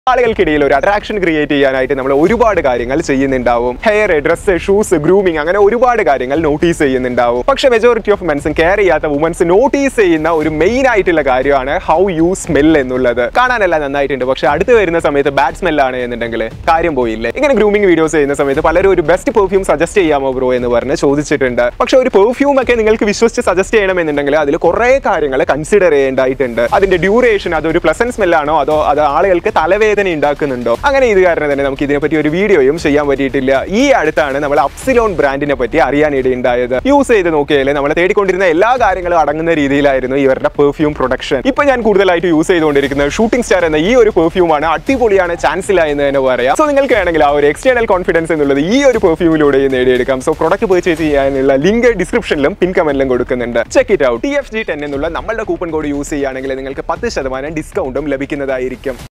ആളുകൾക്കിടയിൽ ഒരു attraction create ചെയ്യാനായിട്ട് നമ്മൾ ഒരുപാട് കാര്യങ്ങൾ ചെയ്യുന്നുണ്ടാവും ഹെയർ ഡ്രസ്സ് ഷൂസ് ഗ്രൂമിങ് അങ്ങനെ ഒരുപാട് കാര്യങ്ങൾ നോട്ടീസ് ചെയ്യുന്നുണ്ടാവും പക്ഷെ മെജോറിറ്റി ഓഫ് മെൻസും കെയർ ചെയ്യാത്ത വുമൻസ് നോട്ടീസ് ചെയ്യുന്ന ഒരു മെയിൻ ആയിട്ടുള്ള കാര്യമാണ് ഹൗ യു സ്മെൽ എന്നുള്ളത് കാണാനെല്ലാം നന്നായിട്ടുണ്ട് പക്ഷെ അടുത്ത് വരുന്ന സമയത്ത് ബാഡ് സ്മെല്ലാണ് എന്നുണ്ടെങ്കിൽ കാര്യം പോയില്ലേ ഇങ്ങനെ ഗ്രൂമിംഗ് വീഡിയോസ് ചെയ്യുന്ന സമയത്ത് പലരും ഒരു ബെസ്റ്റ് പെർഫ്യൂം സജസ്റ്റ് ചെയ്യാമോ ബ്രോ എന്ന് പറഞ്ഞ് ചോദിച്ചിട്ടുണ്ട് പക്ഷെ ഒരു പെർഫ്യൂം ഒക്കെ നിങ്ങൾക്ക് വിശ്വസിച്ച് സജസ്റ്റ് ചെയ്യണമെന്നുണ്ടെങ്കിൽ അതിൽ കുറേ കാര്യങ്ങൾ കൺസിഡർ ചെയ്യേണ്ടതായിട്ടുണ്ട് അതിന്റെ ഡ്യൂറേഷൻ അതൊരു പ്ലസന്റ് സ്മെല്ലാണോ അതോ അത് ആളുകൾക്ക് തലവേദന ഉണ്ടാക്കുന്നുണ്ടോ അങ്ങനെ ഇത് കാരണം തന്നെ നമുക്ക് ഇതിനെപ്പറ്റി ഒരു വീഡിയോയും ചെയ്യാൻ പറ്റിയിട്ടില്ല ഈ അടുത്താണ് നമ്മൾ അപ്സിലോൺ ബ്രാൻഡിനെ പറ്റി അറിയാനിടയുണ്ടായത് യൂസ് ചെയ്ത് നോക്കിയാൽ നമ്മൾ തേടിക്കൊണ്ടിരുന്ന എല്ലാ കാര്യങ്ങളും അടങ്ങുന്ന രീതിയിലായിരുന്നു ഇവരുടെ പെർഫ്യൂം പ്രൊഡക്ഷൻ ഇപ്പൊ ഞാൻ കൂടുതലായിട്ട് യൂസ് ചെയ്തുകൊണ്ടിരിക്കുന്നത് ഷൂട്ടിംഗ് സ്റ്റാർ എന്ന ഈ ഒരു പെർഫ്യൂമാണ് അടിപൊളിയാണ് ചാൻസ് ഇല്ല എന്ന് തന്നെ പറയാം സോ നിങ്ങൾക്ക് വേണമെങ്കിൽ ആ ഒരു എക്സ്റ്റേണൽ കോൺഫിഡൻസ് എന്നുള്ളത് ഈ ഒരു പെർഫ്യൂമിലൂടെ നേടിയെടുക്കാം സോ പ്രൊഡക്റ്റ് പർച്ചേസ് ചെയ്യാനുള്ള ലിങ്ക് ഡിസ്ക്രിപ്ഷനിലും പിൻ കമന്റിലും കൊടുക്കുന്നുണ്ട് check it out T F G ten എന്നുള്ള നമ്മളുടെ കൂപ്പൺ കോഡ് യൂസ് ചെയ്യുകയാണെങ്കിൽ നിങ്ങൾക്ക് പത്ത് ശതമാനം ഡിസ്കൗണ്ടും ലഭിക്കുന്നതായിരിക്കും